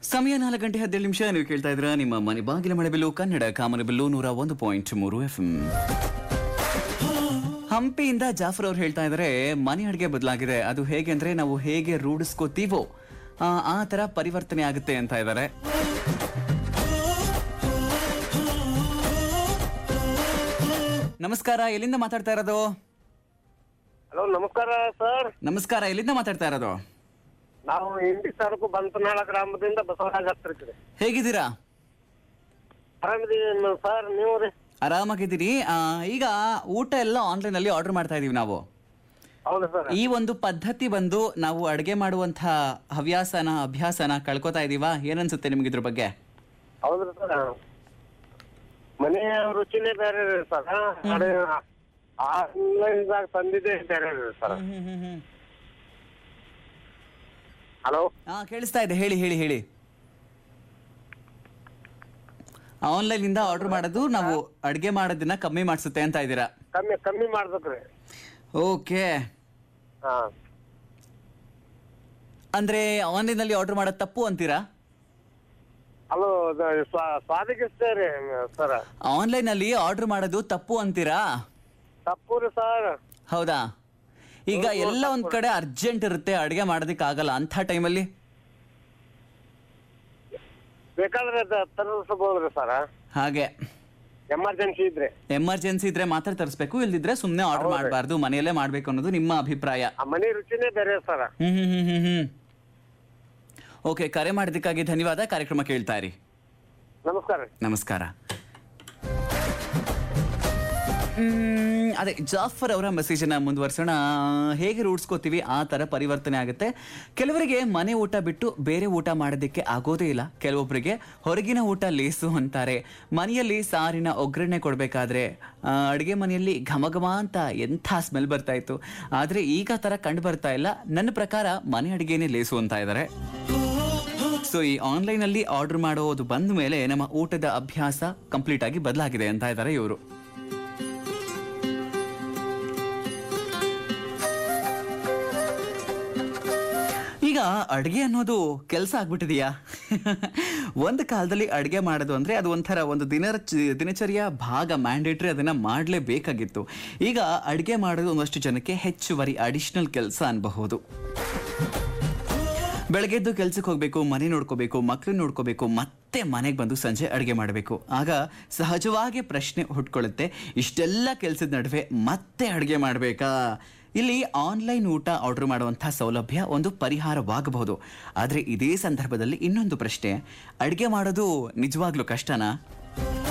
ಸಮಯ ನಾಲ್ಕು ಗಂಟೆ ಹದಿನೇಳು ನಿಮಿಷ ನೀವು ಕೇಳ್ತಾ ಇದ್ರ ನಿಮ್ಮ ಮನೆ ಬಾಗಿಲ ಮಳೆಬಿಲ್ಲು ಕನ್ನಡ ಕಾಮನಬಿಲ್ಲು ನೂರ ಒಂದು ಪಾಯಿಂಟ್ ಮೂರು ಎಫ್ ಹಂಪಿಯಿಂದ ಜಾಫರ್ ಅವ್ರು ಹೇಳ್ತಾ ಇದ್ದಾರೆ ಮನೆ ಅಡುಗೆ ಬದಲಾಗಿದೆ ಅದು ಹೇಗೆ ಅಂದ್ರೆ ನಾವು ಹೇಗೆ ರೂಢಿಸ್ಕೋತೀವೋ ಆ, ಆ ತರ ಪರಿವರ್ತನೆ ಆಗುತ್ತೆ ಅಂತ ಇದ್ದಾರೆ ನಮಸ್ಕಾರ ಎಲ್ಲಿಂದ ಮಾತಾಡ್ತಾ ಇರೋದು ಹಲೋ ನಮಸ್ಕಾರ ಸರ್ ನಮಸ್ಕಾರ ಎಲ್ಲಿಂದ ಮಾತಾಡ್ತಾ ಇರೋದು ನಾವು ಇಂಡಿ ತಾಲೂಕು ಬಂತನಾಳ ಗ್ರಾಮದಿಂದ ಬಸವರಾಜ್ ಹತ್ತಿರ ಹೇಗಿದ್ದೀರಾ ಆರಾಮಿದೀವಿ ಸರ್ ನೀವು ರೀ ಆರಾಮಾಗಿದ್ದೀನಿ ಆ, ಈಗ ಊಟ ಎಲ್ಲ ಆನ್ಲೈನ್ ಅಲ್ಲಿ ಆರ್ಡರ್ ಮಾಡ್ತಾ ಇದೀವಿ ನಾವು ಹೌದು ಸರ್ ಈ ಒಂದು ಪದ್ಧತಿ ಬಂದು ನಾವು ಅಡುಗೆ ಮಾಡುವಂತ ಹವ್ಯಾಸನ ಅಭ್ಯಾಸನ ಕಳ್ಕೊತಾ ಇದೀವಾ ಏನನ್ಸುತ್ತೆ ನಿಮ್ಗೆ ಇದ್ರ ಬಗ್ಗೆ ಹೌದ್ರಿ ಸರ್ ಮನೆಯ ರುಚಿನೇ ಬೇರೆ ರೀ ಸರ್ ಆನ್ಲೈನ್ದಾಗ ತಂದಿದ್ದೆ ಬೇರೆ ರೀ ಸರ್ ಹಲೋ ಹಾ ಕೇಳಿಸ್ತಾ ಇದೆ ಹೇಳಿ ಹೇಳಿ ಹೇಳಿ ಆನ್ಲೈನ್ ಇಂದ ಆರ್ಡರ್ ಮಾಡೋದು ನಾವು ಅಡುಗೆ ಮಾಡೋದನ್ನ ಕಮ್ಮಿ ಮಾಡಿಸುತ್ತೆ ಅಂತ ಇದ್ದೀರಾ ಕಮ್ಮಿ ಕಮ್ಮಿ ಮಾಡ್ಬೇಕ್ರಿ ಓಕೆ ಹಾ ಅಂದ್ರೆ ಆನ್ಲೈನ್ ಅಲ್ಲಿ ಆರ್ಡರ್ ಮಾಡೋದು ತಪ್ಪು ಅಂತೀರಾ ಹಲೋ ಸ್ವಾದಿಗಿಸ್ತೇ ರೀ ಸರ್ ಆನ್ಲೈನ್ ಅಲ್ಲಿ ಆರ್ಡರ್ ಮಾಡೋದು ತಪ್ಪು ಅಂತೀರಾ ತಪ್ಪು ರೀ ಸರ್ ಹೌದಾ ಈಗ ಎಲ್ಲ ಒಂದ್ ಕಡೆ ಅರ್ಜೆಂಟ್ ಇರುತ್ತೆ ಅಡುಗೆ ಮಾಡೋದಕ್ಕೆ ಆಗಲ್ಲ ಅಂಥ ಟೈಮಲ್ಲಿ ಬೇಕಾದ್ರೆ ತರಿಸ್ಬೋದ್ರಿ ಸರ್ ಹಾಗೆ ಎಮರ್ಜೆನ್ಸಿ ಇದ್ರೆ ಎಮರ್ಜೆನ್ಸಿ ಇದ್ರೆ ಮಾತ್ರ ತರಿಸ್ಬೇಕು ಇಲ್ದಿದ್ರೆ ಸುಮ್ಮನೆ ಆರ್ಡರ್ ಮಾಡಬಾರ್ದು ಮನೆಯಲ್ಲೇ ಮಾಡ್ಬೇಕು ಅನ್ನೋದು ನಿಮ್ಮ ಅಭಿಪ್ರಾಯ ಆ ಮನೆ ರುಚಿನೇ ಬೇರೆ ಸರ್ ಹ್ಮ್ ಹ್ಮ್ ಹ್ಮ್ ಹ್ಮ್ ಹ್ಮ್ ಓಕೆ ಕರೆ ಮಾಡಿದ್ದಕ್ಕಾಗಿ ಧನ್ಯವಾದ ಕಾರ್ಯಕ್ರಮ ಕೇಳ್ತಾ ಇರಿ ನಮಸ್ಕಾರ ರೀ ನಮಸ್ಕಾರ ಮ್, ಅದೇ ಜಾಫರ್ ಅವರ ಮೆಸೇಜನ್ನ ಮುಂದುವರ್ಸೋಣ ಹೇಗೆ ರೂಢಿಸ್ಕೋತೀವಿ ಆ ಥರ ಪರಿವರ್ತನೆ ಆಗುತ್ತೆ ಕೆಲವರಿಗೆ ಮನೆ ಊಟ ಬಿಟ್ಟು ಬೇರೆ ಊಟ ಮಾಡೋದಕ್ಕೆ ಆಗೋದೇ ಇಲ್ಲ ಕೆಲವೊಬ್ಬರಿಗೆ ಹೊರಗಿನ ಊಟ ಲೇಸು ಅಂತಾರೆ ಮನೆಯಲ್ಲಿ ಸಾರಿನ ಒಗ್ಗರಣೆ ಕೊಡಬೇಕಾದ್ರೆ ಅಡುಗೆ ಮನೆಯಲ್ಲಿ ಘಮ ಘಮ ಅಂತ ಎಂಥ ಸ್ಮೆಲ್ ಬರ್ತಾ ಇತ್ತು ಆದರೆ ಈಗ ಆ ಥರ ಕಂಡು ಬರ್ತಾ ಇಲ್ಲ ನನ್ನ ಪ್ರಕಾರ ಮನೆ ಅಡುಗೆನೇ ಲೇಸು ಅಂತ ಇದ್ದಾರೆ ಸೊ ಈ ಆನ್ಲೈನ್ ಅಲ್ಲಿ ಆರ್ಡರ್ ಮಾಡೋದು ಬಂದ ಮೇಲೆ ನಮ್ಮ ಊಟದ ಅಭ್ಯಾಸ ಕಂಪ್ಲೀಟ್ ಆಗಿ ಬದಲಾಗಿದೆ ಅಂತ ಇದ್ದಾರೆ ಇವರು ಈಗ ಅಡುಗೆ ಅನ್ನೋದು ಕೆಲಸ ಆಗ್ಬಿಟ್ಟಿದೆಯಾ ಒಂದು ಕಾಲದಲ್ಲಿ ಅಡುಗೆ ಮಾಡೋದು ಅಂದರೆ ಅದು ಒಂಥರ ಒಂದು ದಿನ ದಿನಚರಿಯ ಭಾಗ ಮ್ಯಾಂಡೇಟ್ರಿ ಅದನ್ನು ಮಾಡಲೇಬೇಕಾಗಿತ್ತು ಈಗ ಅಡುಗೆ ಮಾಡೋದು ಒಂದಷ್ಟು ಜನಕ್ಕೆ ಹೆಚ್ಚುವರಿ ಅಡಿಷನಲ್ ಕೆಲಸ ಅನ್ಬಹುದು ಬೆಳಗ್ಗೆದ್ದು ಕೆಲ್ಸಕ್ಕೆ ಹೋಗ್ಬೇಕು ಮನೆ ನೋಡ್ಕೋಬೇಕು ಮಕ್ಳು ನೋಡ್ಕೋಬೇಕು ಮತ್ತೆ ಮನೆಗೆ ಬಂದು ಸಂಜೆ ಅಡುಗೆ ಮಾಡಬೇಕು ಆಗ ಸಹಜವಾಗಿ ಪ್ರಶ್ನೆ ಹುಟ್ಕೊಳ್ಳುತ್ತೆ ಇಷ್ಟೆಲ್ಲ ಕೆಲಸದ ನಡುವೆ ಮತ್ತೆ ಅಡುಗೆ ಮಾಡಬೇಕಾ ಇಲ್ಲಿ ಆನ್ಲೈನ್ ಊಟ ಆರ್ಡರ್ ಮಾಡುವಂಥ ಸೌಲಭ್ಯ ಒಂದು ಪರಿಹಾರವಾಗಬಹುದು ಆದರೆ ಇದೇ ಸಂದರ್ಭದಲ್ಲಿ ಇನ್ನೊಂದು ಪ್ರಶ್ನೆ ಅಡುಗೆ ಮಾಡೋದು ನಿಜವಾಗ್ಲೂ ಕಷ್ಟನಾ